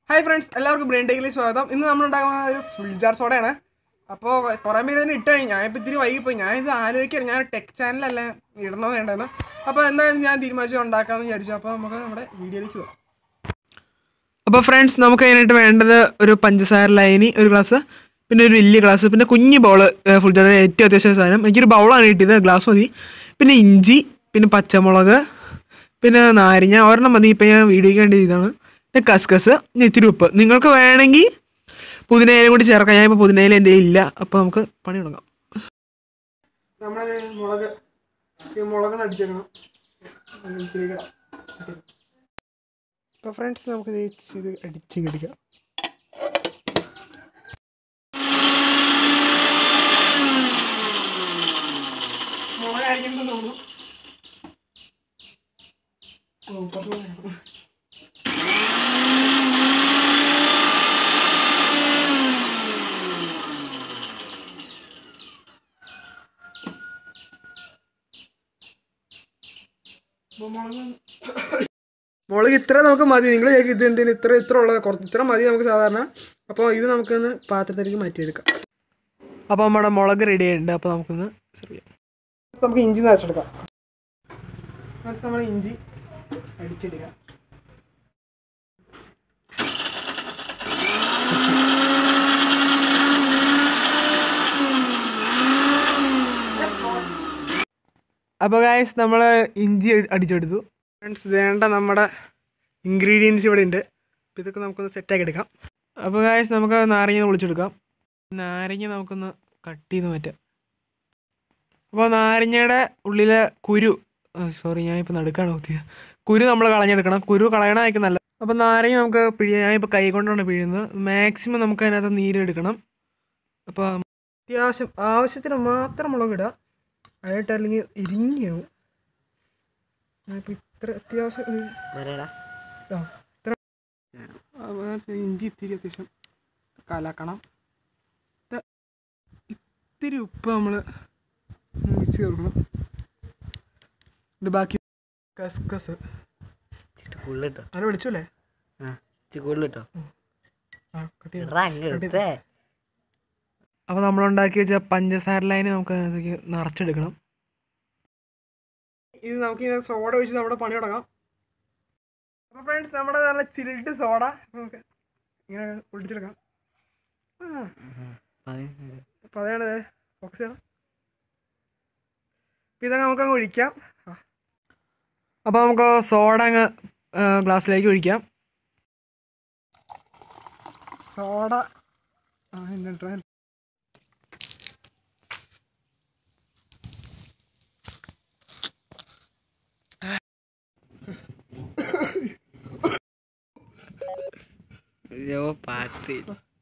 Hi friends എല്ലാവർക്കും brain ടേക്കിലേക്ക് സ്വാഗതം ഇന്ന് നമ്മൾ ഉണ്ടാക്കുന്ന ഒരു ഫുൾ ജാർ സോഡയാണ് അപ്പോൾ കുറേ പേര് തന്നെ ഇട്ട് കഴിഞ്ഞു ഞാനിപ്പോൾ ഇത്തിരി വൈകിപ്പോയി ഞാനിത് ആലോചിക്കാം ഞാൻ ടെക് ചാനലല്ല ഇടണോ വേണ്ടെന്ന് അപ്പോൾ എന്തായാലും ഞാൻ തീരുമാനിച്ചു ഉണ്ടാക്കാമെന്ന് വിചാരിച്ചു അപ്പോൾ നമുക്ക് നമ്മുടെ വീഡിയോയിലേക്ക് പോകാം അപ്പോൾ ഫ്രണ്ട്സ് നമുക്ക് അതിനായിട്ട് വേണ്ടത് ഒരു പഞ്ചസാര ലൈനി ഒരു ഗ്ലാസ് പിന്നെ ഒരു വലിയ ഗ്ലാസ് പിന്നെ കുഞ്ഞ് ബൗള് ഫുൾ ജാർ ഏറ്റവും അത്യാവശ്യ സാധനം എനിക്കൊരു ബൗളാണ് കിട്ടിയത് ഗ്ലാസ് മതി പിന്നെ ഇഞ്ചി പിന്നെ പച്ചമുളക് പിന്നെ നാരങ്ങ ഒരെണ്ണം മതി ഇപ്പം ഞാൻ വീഡിയോയ്ക്ക് വേണ്ടി ഇതാണ് പിന്നെ കസ്കസ് പിന്നെ ഇത്തിരി ഉപ്പ് നിങ്ങൾക്ക് വേണമെങ്കിൽ പുതിനയിലും കൂടി ചേർക്കാം ഞാൻ ഇപ്പോൾ പുതിനയില എൻ്റെ ഇല്ല അപ്പോൾ നമുക്ക് പണി തുടങ്ങാം നമ്മൾ മുളക് ഈ മുളക് അടിച്ചേക്കണം അപ്പോൾ ഫ്രണ്ട്സ് നമുക്ക് ഇത് അടിച്ച് കടിക്കാം മുളകായിരിക്കും തോന്നുന്നു ഓ കുറച്ച് കൂടെ വേണം. അപ്പൊ മുളക് മുളക് ഇത്ര നമുക്ക് മതി നിങ്ങൾ ഇത് എന്തിന് ഇത്ര ഇത്ര ഉള്ളത് കുറച്ച് ഇത്ര മതി നമുക്ക് സാധാരണ അപ്പോൾ ഇത് നമുക്കൊന്ന് പാത്രത്തിലേക്ക് മാറ്റിയെടുക്കാം അപ്പോൾ നമ്മുടെ മുളക് റെഡി ആയിട്ടുണ്ട് അപ്പോൾ നമുക്കൊന്ന് സെർവ് ചെയ്യാം നമുക്ക് ഇഞ്ചി നിറച്ചെടുക്കാം ഫസ്റ്റ് നമ്മൾ ഇഞ്ചി അടിച്ചെടുക്കാം അപ്പോൾ ഗായസ് നമ്മൾ ഇഞ്ചി അടി- അടിച്ചെടുത്തു ഫ്രണ്ട്സ് വേണ്ട നമ്മുടെ ഇൻഗ്രീഡിയൻസ് ഇവിടെ ഉണ്ട് അപ്പോൾ ഇതൊക്കെ നമുക്കൊന്ന് സെറ്റാക്കി എടുക്കാം അപ്പോൾ ഗായസ് നമുക്ക് നാരങ്ങ പൊളിച്ചെടുക്കാം നാരങ്ങ നമുക്കൊന്ന് കട്ട് ചെയ്ത് മാറ്റാം അപ്പോൾ നാരങ്ങയുടെ ഉള്ളിലെ കുരു സോറി ഞാൻ ഇപ്പോൾ നടുക്കാണ് കുത്തിയത് കുരു നമ്മൾ കളഞ്ഞെടുക്കണം കുരു കളയണമായിരിക്കും നല്ല അപ്പോൾ നാരങ്ങ നമുക്ക് പിഴിയാൻ ഞാൻ ഇപ്പോൾ കൈ കൊണ്ടാണ് പിഴിയുന്നത് മാക്സിമം നമുക്ക് അതിനകത്ത് നീരെടുക്കണം അപ്പോൾ അത്യാവശ്യം ആവശ്യത്തിന് മാത്രം മുളക് ഇടുക അതായിട്ട് അല്ലെങ്കിൽ ഇരിഞ്ഞാവും ഞാനിപ്പോൾ ഇത്ര അത്യാവശ്യം ഇത് ആ ഇത്ര ആ, വേറെ ഇഞ്ചി ഇത്തിരി അത്യാവശ്യം കലക്കണം ഇത് ഇത്തിരി ഉപ്പ് നമ്മൾ മിക്സ് ചേർക്കണം ഇത് ബാക്കി കസ്കസ് കൂടുതലിട്ടോ അത് വിളിച്ചല്ലേ ഇച്ചിരി കൂടുതലിട്ടോ ആ കട്ട് ചെയ്തു ഇടാ അങ്ങ് എടുത്തേ അപ്പോൾ നമ്മളുണ്ടാക്കി വെച്ച പഞ്ചസാര ലൈന് നമുക്ക് അതിനകത്തേക്ക് നിറച്ചെടുക്കണം ഇത് നമുക്ക് ഇങ്ങനെ സോഡ ഒഴിച്ച് നമ്മുടെ പണി തുടങ്ങാം അപ്പോൾ ഫ്രണ്ട്സ് നമ്മുടെ നല്ല ചില്ലിട്ട് സോഡ നമുക്ക് ഇങ്ങനെ ഒഴിച്ചെടുക്കാം ആ അപ്പോൾ അതാണ് ഫോക്കസ് ചെയ്യണം അപ്പോൾ ഇതങ്ങ് നമുക്കങ്ങ് ഒഴിക്കാം അപ്പോൾ നമുക്ക് സോഡ അങ്ങ് ഗ്ലാസ്സിലേക്ക് ഒഴിക്കാം സോഡ ആ എന്നിട്ട് അയ്യോ പാട്ട്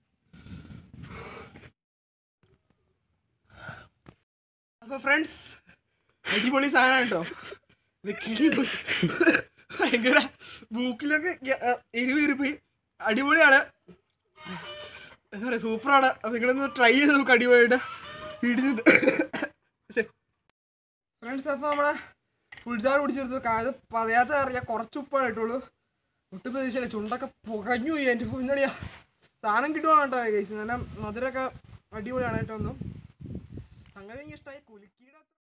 അപ്പൊ ഫ്രണ്ട്സ് അടിപൊളി സാധനം കേട്ടോ ഇത് കിളി പോയി. ഭയങ്കര മൂക്കിലൊക്കെ എരിവ് എരിപ്പോയി അടിപൊളിയാണ് എന്താ പറയാ സൂപ്പറാണ് അപ്പൊ നിങ്ങളൊന്ന് ട്രൈ ചെയ്ത് നോക്ക് അടിപൊളിയായിട്ട് പിടിച്ചിട്ട് ഫ്രണ്ട്സ് അപ്പൊ നമ്മളെ ഫുൾ ജാർ പിടിച്ചെടുത്തു അത് പതയാത്ത അറിയാം കുറച്ച് ഉപ്പാണ് ഇട്ടുള്ളൂ ഒട്ടും പ്രതീക്ഷയില്ല ചുണ്ടൊക്കെ പുകഞ്ഞു പോയി എൻ്റെ പിന്നടിയാ സാധനം കിട്ടുവാണ് കേട്ടോ കഴിച്ച് നല്ല മധുരമൊക്കെ അടിപൊളിയാണ് കേട്ടോ ഒന്നും സംഗതി എനിക്ക് ഇഷ്ടമായി കുലുക്കി